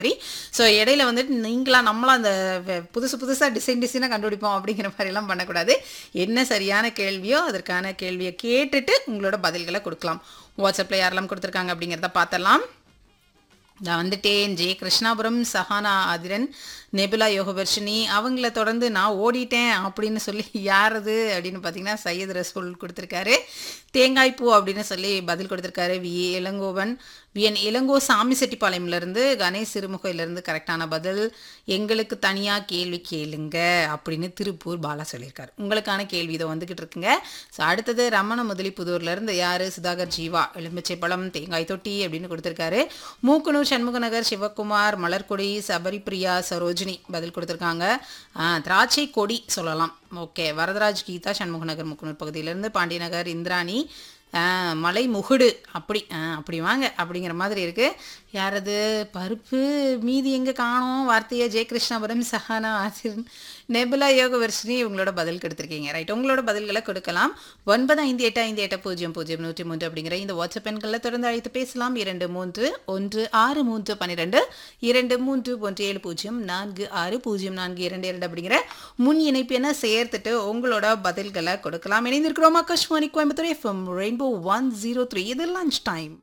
மாதிரி ஸோ இடையில வந்துட்டு நீங்களா நம்மளா அந்த வெ- புதுசு புதுசாக டிசைன் டிசைனாக கண்டுபிடிப்போம் அப்படிங்கிற மாதிரிலாம் பண்ணக்கூடாது என்ன சரியான கேள்வியோ அதற்கான கேள்வியை கேட்டுட்டு உங்களோட பதில்களை கொடுக்கலாம் வாட்ஸ்அப்பில் யாரெல்லாம் கொடுத்துருக்காங்க அப்படிங்கிறத பார்த்தலாம் நான் வந்துட்டேன் ஜெய கிருஷ்ணாபுரம் சஹானா ஆதிரன் நெபுலா யோகவர்ஷினி அவங்கள தொடர்ந்து நான் ஓடிட்டேன் அப்படின்னு சொல்லி யார் அது அப்படின்னு பார்த்தீங்கன்னா சையத் ரசூல் கொடுத்துருக்காரு தேங்காய் பூ அப்படின்னு சொல்லி பதில் கொடுத்துருக்காரு வி இளங்கோவன் விஎன் இளங்கோ சாமி செட்டிப்பாளையம்லேருந்து கணேஷ் சிறுமுகையிலேருந்து கரெக்டான பதில் எங்களுக்கு தனியாக கேள்வி கேளுங்க அப்படின்னு திருப்பூர் பாலா சொல்லியிருக்காரு உங்களுக்கான கேள்வி இதை வந்துக்கிட்டு இருக்குங்க ஸோ அடுத்தது ரமண முதலிப்புதூர்லேருந்து யார் சுதாகர் ஜீவா எலுமிச்சை பழம் தேங்காய் தொட்டி அப்படின்னு கொடுத்துருக்காரு மூக்கனூர் சண்முகநகர் சிவகுமார் மலர்கொடி சபரிபிரியா சரோஜினி பதில் கொடுத்துருக்காங்க ஆ, திராட்சை கொடி சொல்லலாம் ஓகே வரதராஜ் கீதா சண்முகநகர் மூக்கனூர் பகுதியிலேருந்து பாண்டியநகர் இந்திராணி ஆ, மலை முகுடு அப்படி ஆ, அப்படி வாங்க அப்படிங்கிற மாதிரி இருக்கு யாரது பருப்பு மீதி எங்கே காணோம் வார்த்தையை ஜெயகிருஷ்ணபுரம் சஹானா ஆசிரன் நெபுலா யோக வர்ஷினி இவங்களோட பதில் கொடுத்துருக்கீங்க ரைட் உங்களோட பதில்களை கொடுக்கலாம் ஒன்பது ஐந்து எட்டு ஐந்து எட்டு பூஜ்ஜியம் பூஜ்ஜியம் நூற்றி மூன்று அப்படிங்கிற இந்த வாட்ஸ்அப் எண்களில் தொடர்ந்து அழைத்து பேசலாம் இரண்டு மூன்று ஒன்று ஆறு மூன்று பன்னிரெண்டு இரண்டு மூன்று ஒன்று ஏழு பூஜ்ஜியம் நான்கு ஆறு பூஜ்ஜியம் நான்கு இரண்டு இரண்டு அப்படிங்கிற முன் இணைப்பு என சேர்த்துட்டு உங்களோட பதில்களை கொடுக்கலாம் இணைந்திருக்கிறோம் Akashvani Coimbatore FM rainbow one zero three இது லஞ்ச் டைம்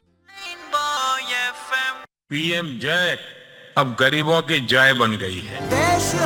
पीएम जय अब गरीबों की जय बन गई है देश